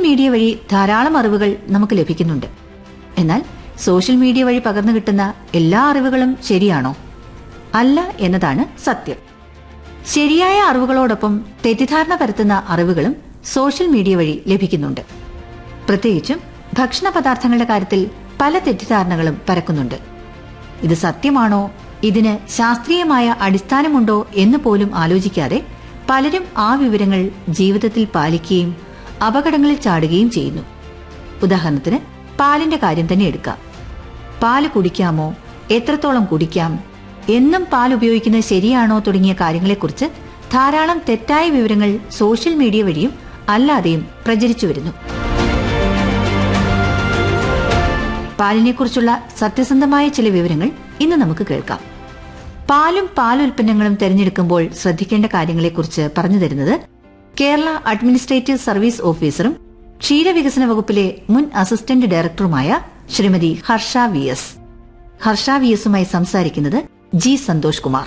media വഴി ധാരാളം അറിവുകൾ നമുക്ക് ലഭിക്കുന്നുണ്ട് എന്നാൽ സോഷ്യൽ മീഡിയ വഴി പകർന്നു കിട്ടുന്ന എല്ലാ അറിവുകളും ശരിയാണോ അല്ല എന്നതാണ് സത്യം ശരിയായ അറിവുകളോടൊപ്പം തെറ്റിദ്ധാരണ പരത്തുന്ന അറിവുകളും സോഷ്യൽ മീഡിയ വഴി ലഭിക്കുന്നുണ്ട് പ്രത്യേകിച്ചും ഭക്ഷണ പദാർത്ഥങ്ങളുടെ കാര്യത്തിൽ പല തെറ്റിദ്ധാരണകളും പരക്കുന്നുണ്ട് ഇത് സത്യമാണോ ഇതിന് ശാസ്ത്രീയമായ അടിസ്ഥാനമുണ്ടോ എന്ന് പോലും ആലോചിക്കാതെ പലരും ആ വിവരങ്ങൾ ജീവിതത്തിൽ പാലിക്കുകയും അപകടങ്ങളിൽ ചാടുകയും ചെയ്യുന്നു ഉദാഹരണത്തിന് പാലിന്റെ കാര്യം തന്നെ എടുക്കാം പാല് കുടിക്കാമോ എത്രത്തോളം കുടിക്കാം എന്നും പാൽ ഉപയോഗിക്കുന്നത് ശരിയാണോ തുടങ്ങിയ കാര്യങ്ങളെക്കുറിച്ച് ധാരാളം തെറ്റായ വിവരങ്ങൾ സോഷ്യൽ മീഡിയ വഴിയും അല്ലാതെയും പ്രചരിച്ചു വരുന്നു പാലിനെക്കുറിച്ചുള്ള സത്യസന്ധമായ ചില വിവരങ്ങൾ ഇന്ന് നമുക്ക് കേൾക്കാം പാലും പാലുൽപ്പന്നങ്ങളും തിരഞ്ഞെടുക്കുമ്പോൾ ശ്രദ്ധിക്കേണ്ട കാര്യങ്ങളെക്കുറിച്ച് പറഞ്ഞു തരുന്നത് കേരള അഡ്മിനിസ്ട്രേറ്റീവ് സർവീസ് ഓഫീസറും ക്ഷീരവികസന വകുപ്പിലെ മുൻ അസിസ്റ്റന്റ് ഡയറക്ടറുമായ Shrimati Harsha V S Harsha V എസുമായി സംസാരിക്കുന്നത് ജി സന്തോഷ് കുമാർ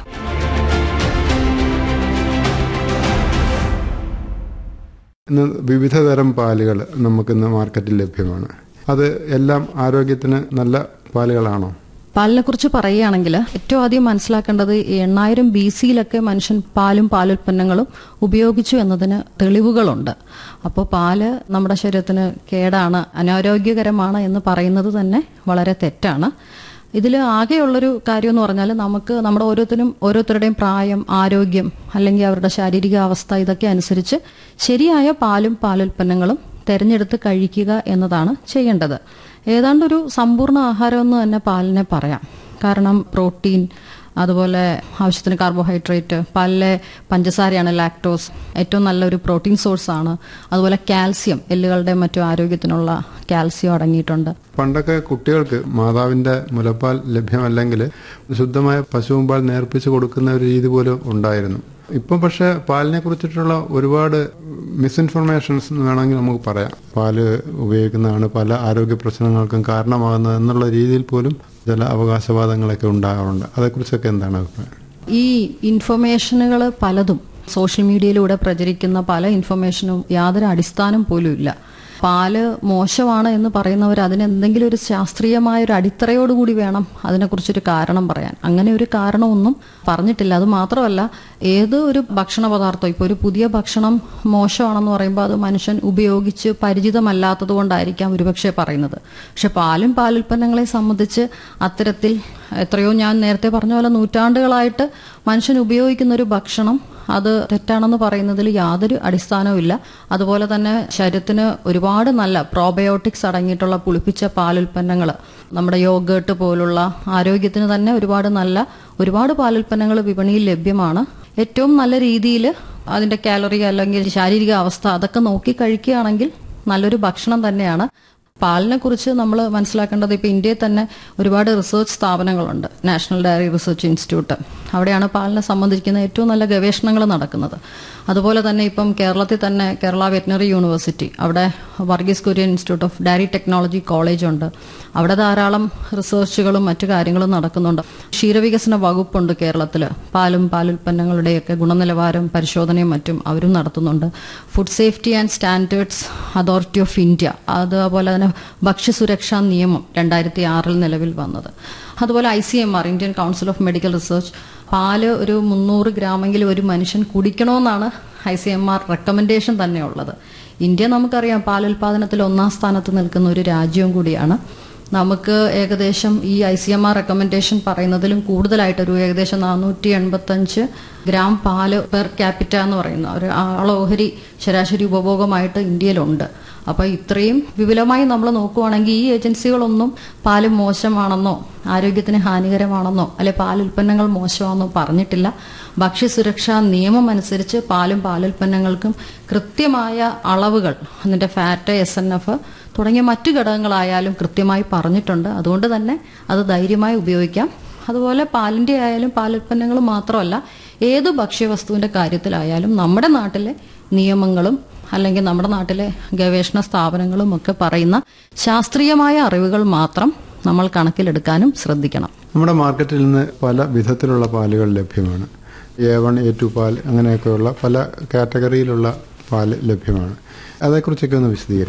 ഇന്ന് വിവിധ തരം പാലുകൾ നമുക്കിന്ന് മാർക്കറ്റിൽ ലഭ്യമാണ് അത് എല്ലാം ആരോഗ്യത്തിന് നല്ല പാലുകളാണോ പാലിനെ കുറിച്ച് പറയുകയാണെങ്കിൽ ഏറ്റവും ആദ്യം മനസ്സിലാക്കേണ്ടത് ഈ എണ്ണായിരം ബി സിയിലൊക്കെ മനുഷ്യൻ പാലും പാലുൽപ്പന്നങ്ങളും ഉപയോഗിച്ചു എന്നതിന് തെളിവുകളുണ്ട് അപ്പോൾ പാല് നമ്മുടെ ശരീരത്തിന് കേടാണ് അനാരോഗ്യകരമാണ് എന്ന് പറയുന്നത് തന്നെ വളരെ തെറ്റാണ് ഇതിൽ ആകെയുള്ളൊരു കാര്യം എന്ന് പറഞ്ഞാൽ നമുക്ക് നമ്മുടെ ഓരോരുത്തരും ഓരോരുത്തരുടെയും പ്രായം ആരോഗ്യം അല്ലെങ്കിൽ അവരുടെ ശാരീരിക അവസ്ഥ ഇതൊക്കെ അനുസരിച്ച് ശരിയായ പാലും പാലുൽപ്പന്നങ്ങളും തിരഞ്ഞെടുത്ത് കഴിക്കുക എന്നതാണ് ചെയ്യേണ്ടത് ഏതാണ്ട് ഒരു സമ്പൂർണ്ണ ആഹാരം എന്ന് തന്നെ പാലിനെ പറയാം കാരണം പ്രോട്ടീൻ അതുപോലെ ആവശ്യത്തിന് കാർബോഹൈഡ്രേറ്റ് പാലിലെ പഞ്ചസാരയാണ് ലാക്ടോസ് ഏറ്റവും നല്ലൊരു പ്രോട്ടീൻ സോഴ്സ് ആണ് അതുപോലെ കാൽസ്യം എല്ലുകളുടെ മറ്റു ആരോഗ്യത്തിനുള്ള കാൽസ്യം അടങ്ങിയിട്ടുണ്ട് പണ്ടൊക്കെ കുട്ടികൾക്ക് മാതാവിന്റെ മുലപ്പാൽ ലഭ്യമല്ലെങ്കിൽ ശുദ്ധമായ പശുവും പാൽ നേർപ്പിച്ച് കൊടുക്കുന്ന ഒരു രീതി പോലും ഉണ്ടായിരുന്നു ഇപ്പം പക്ഷെ പാലിനെ കുറിച്ചിട്ടുള്ള ഒരുപാട് മിസ്ഇൻഫർമേഷൻസ് എന്ന് വേണമെങ്കിൽ നമുക്ക് പറയാം പാല് ഉപയോഗിക്കുന്നതാണ് പല ആരോഗ്യ പ്രശ്നങ്ങൾക്കും കാരണമാകുന്നത് എന്നുള്ള രീതിയിൽ പോലും ചില അവകാശവാദങ്ങളൊക്കെ ഉണ്ടാകാറുണ്ട് അതേക്കുറിച്ചൊക്കെ എന്താണ് അഭിപ്രായം ഈ ഇൻഫർമേഷനുകൾ പലതും സോഷ്യൽ മീഡിയയിലൂടെ പ്രചരിക്കുന്ന പല ഇൻഫർമേഷനും യാതൊരു അടിസ്ഥാനം പോലും ഇല്ല പാല് മോശമാണ് എന്ന് പറയുന്നവർ അതിന് എന്തെങ്കിലും ഒരു ശാസ്ത്രീയമായ ഒരു അടിത്തറയോടുകൂടി വേണം അതിനെക്കുറിച്ചൊരു കാരണം പറയാൻ അങ്ങനെ ഒരു കാരണമൊന്നും പറഞ്ഞിട്ടില്ല അത് മാത്രമല്ല ഏത് ഒരു ഭക്ഷണ പദാർത്ഥം ഇപ്പോൾ ഒരു പുതിയ ഭക്ഷണം മോശമാണെന്ന് പറയുമ്പോൾ അത് മനുഷ്യൻ ഉപയോഗിച്ച് പരിചിതമല്ലാത്തത് കൊണ്ടായിരിക്കാം ഒരുപക്ഷെ പറയുന്നത് പക്ഷെ പാലും പാലുൽപ്പന്നങ്ങളെ സംബന്ധിച്ച് അത്തരത്തിൽ എത്രയോ ഞാൻ നേരത്തെ പറഞ്ഞ പോലെ നൂറ്റാണ്ടുകളായിട്ട് മനുഷ്യൻ ഉപയോഗിക്കുന്ന ഒരു ഭക്ഷണം അത് തെറ്റാണെന്ന് പറയുന്നതിൽ യാതൊരു അടിസ്ഥാനവുമില്ല അതുപോലെ തന്നെ ശരീരത്തിന് ഒരുപാട് നല്ല പ്രോബയോട്ടിക്സ് അടങ്ങിയിട്ടുള്ള പുളിപ്പിച്ച പാലുൽപ്പന്നങ്ങൾ നമ്മുടെ യോഗേട്ട് പോലുള്ള ആരോഗ്യത്തിന് തന്നെ ഒരുപാട് നല്ല ഒരുപാട് പാലുൽപ്പന്നങ്ങൾ വിപണിയിൽ ലഭ്യമാണ് ഏറ്റവും നല്ല രീതിയിൽ അതിന്റെ കാലറി അല്ലെങ്കിൽ ശാരീരിക അവസ്ഥ അതൊക്കെ നോക്കി കഴിക്കുകയാണെങ്കിൽ നല്ലൊരു ഭക്ഷണം തന്നെയാണ് പാലിനെ കുറിച്ച് നമ്മൾ മനസ്സിലാക്കേണ്ടത് ഇപ്പോൾ ഇന്ത്യയിൽ തന്നെ ഒരുപാട് റിസർച്ച് സ്ഥാപനങ്ങളുണ്ട് നാഷണൽ ഡയറി റിസർച്ച് ഇൻസ്റ്റിറ്റ്യൂട്ട് അവിടെയാണ് പാലിനെ സംബന്ധിക്കുന്ന ഏറ്റവും നല്ല ഗവേഷണങ്ങൾ നടക്കുന്നത് അതുപോലെ തന്നെ ഇപ്പം കേരളത്തിൽ തന്നെ കേരള വെറ്റിനറി യൂണിവേഴ്സിറ്റി അവിടെ Varghese Kurien institute of dairy technology college ഉണ്ട് അവിടെ ധാരാളം റിസർച്ചുകളും മറ്റു കാര്യങ്ങളും നടക്കുന്നുണ്ട് ക്ഷീരവികസന വകുപ്പുണ്ട് കേരളത്തിൽ പാലും പാലുൽപ്പന്നങ്ങളുടെയൊക്കെ ഗുണനിലവാരം പരിശോധനയും മറ്റും അവരും നടത്തുന്നുണ്ട് food safety and standards authority of India അതുപോലെ തന്നെ ഭക്ഷ്യസുരക്ഷാ നിയമം രണ്ടായിരത്തി ആറിൽ നിലവിൽ വന്നത് അതുപോലെ I C M R Indian council of medical research പാല് ഒരു മുന്നൂറ് ഗ്രാമെങ്കിലും ഒരു മനുഷ്യൻ കുടിക്കണമെന്നാണ് I C M R recommendation തന്നെ ഉള്ളത് ഇന്ത്യ നമുക്കറിയാം പാലുൽപാദനത്തിൽ ഒന്നാം സ്ഥാനത്ത് നിൽക്കുന്ന ഒരു രാജ്യവും കൂടിയാണ് നമുക്ക് ഏകദേശം ഈ I C M R recommendation പറയുന്നതിലും കൂടുതലായിട്ട് ഒരു ഏകദേശം നാനൂറ്റി എൺപത്തഞ്ച് ഗ്രാം പാല് പെർ ക്യാപിറ്റ എന്ന് പറയുന്ന ഒരു ആളോഹരി ശരാശരി ഉപഭോഗമായിട്ട് ഇന്ത്യയിലുണ്ട് അപ്പോൾ ഇത്രയും വിപുലമായി നമ്മൾ നോക്കുവാണെങ്കിൽ ഈ ഏജൻസികളൊന്നും പാല് മോശമാണെന്നോ ആരോഗ്യത്തിന് ഹാനികരമാണെന്നോ അല്ലെ പാലുൽപ്പന്നങ്ങൾ മോശമാണെന്നോ പറഞ്ഞിട്ടില്ല ഭക്ഷ്യസുരക്ഷാ നിയമം അനുസരിച്ച് പാലും പാലുൽപ്പന്നങ്ങൾക്കും കൃത്യമായ അളവുകൾ അതിൻ്റെ ഫാറ്റ് എസ് എൻ എഫ് തുടങ്ങിയ മറ്റു ഘടകങ്ങളായാലും കൃത്യമായി പറഞ്ഞിട്ടുണ്ട് അതുകൊണ്ട് തന്നെ അത് ധൈര്യമായി ഉപയോഗിക്കാം അതുപോലെ പാലിൻ്റെ ആയാലും പാലുൽപ്പന്നങ്ങളും മാത്രമല്ല ഏത് ഭക്ഷ്യവസ്തുവിൻ്റെ കാര്യത്തിലായാലും നമ്മുടെ നാട്ടിലെ നിയമങ്ങളും അല്ലെങ്കിൽ നമ്മുടെ നാട്ടിലെ ഗവേഷണ സ്ഥാപനങ്ങളും ഒക്കെ പറയുന്ന ശാസ്ത്രീയമായ അറിവുകൾ മാത്രം നമ്മൾ കണക്കിലെടുക്കാനും ശ്രദ്ധിക്കണം നമ്മുടെ മാർക്കറ്റിൽ നിന്ന് പല വിധത്തിലുള്ള പാലുകൾ ലഭ്യമാണ് എ വൺ എ ടു പാൽ അങ്ങനെയൊക്കെയുള്ള പല കാറ്റഗറിയിലുള്ള പാല് ലഭ്യമാണ് അതേക്കുറിച്ചൊക്കെ ഒന്ന് വിശദീകരിക്കും